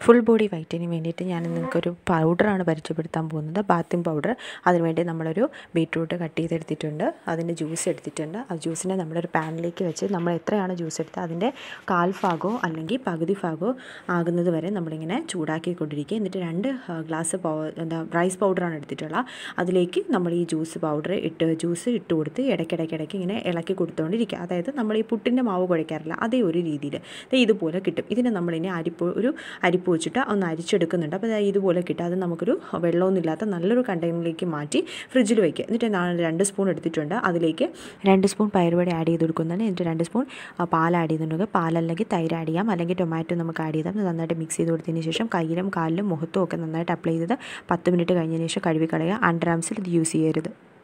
full body വൈറ്റിന് വേണ്ടിയിട്ട് ഞാൻ നിങ്ങൾക്കൊരു പൗഡറാണ് പരിചയപ്പെടുത്താൻ പോകുന്നത് ബാത്തിങ് പൗഡർ അതിനുവേണ്ടി നമ്മളൊരു ബീട്രൂട്ട് കട്ട് ചെയ്തെടുത്തിട്ടുണ്ട് അതിൻ്റെ ജ്യൂസ് എടുത്തിട്ടുണ്ട് ആ ജ്യൂസിനെ നമ്മളൊരു പാനിലേക്ക് വെച്ച് നമ്മൾ എത്രയാണ് ജ്യൂസ് എടുത്തത് അതിൻ്റെ കാൽ ഭാഗമോ അല്ലെങ്കിൽ പകുതി ഭാഗമോ ആകുന്നത് വരെ നമ്മളിങ്ങനെ ചൂടാക്കിക്കൊണ്ടിരിക്കുക എന്നിട്ട് രണ്ട് ഗ്ലാസ് പൗ എന്താ റൈസ് പൗഡറാണ് എടുത്തിട്ടുള്ളത് അതിലേക്ക് നമ്മൾ ഈ ജ്യൂസ് പൗഡർ ഇട്ട് ജ്യൂസ് ഇട്ട് കൊടുത്ത് ഇടയ്ക്കിടയ്ക്കിടയ്ക്ക് ഇങ്ങനെ ഇളക്കി കൊടുത്തുകൊണ്ടിരിക്കുക അതായത് നമ്മൾ ഈ പുട്ടിൻ്റെ മാവ് കുഴയ്ക്കാറില്ല അതേ ഒരു രീതിയിൽ ഇതുപോലെ കിട്ടും ഇതിനെ നമ്മളിനി അരിപ്പ് ഒരു അരിപ്പ് വെച്ചിട്ട് ഒന്ന് അരിച്ചെടുക്കുന്നുണ്ട് അപ്പോൾ ദാ ഇതുപോലെ കിട്ടും അത് നമുക്കൊരു വെള്ളമൊന്നുമില്ലാത്ത നല്ലൊരു കണ്ടെയ്നറിലേക്ക് മാറ്റി ഫ്രിഡ്ജിൽ വയ്ക്കുക എന്നിട്ട് ഞാൻ രണ്ട് സ്പൂൺ എടുത്തിട്ടുണ്ട് അതിലേക്ക് രണ്ട് സ്പൂൺ പയറുപൊടി ആഡ് ചെയ്ത് കൊടുക്കുന്നുണ്ട് എന്നിട്ട് രണ്ട് സ്പൂൺ പാൽ ആഡ് ചെയ്യുന്നുണ്ടെങ്കിൽ പാലല്ലെങ്കിൽ തൈര് ആഡ് ചെയ്യാം അല്ലെങ്കിൽ ടൊമാറ്റോ നമുക്ക് ആഡ് ചെയ്താൽ നന്നായിട്ട് മിക്സ് ചെയ്ത് കൊടുത്തതിന് ശേഷം കയ്യിലും കാലിലും മുഖത്തും ഒക്കെ നന്നായിട്ട് അപ്ലൈ ചെയ്ത് പത്ത് മിനിറ്റ് കഴിഞ്ഞതിന് ശേഷം കഴുകി കളയുക അണ്ടർ ആംസിൽ ഇത് യൂസ് ചെയ്യരുത്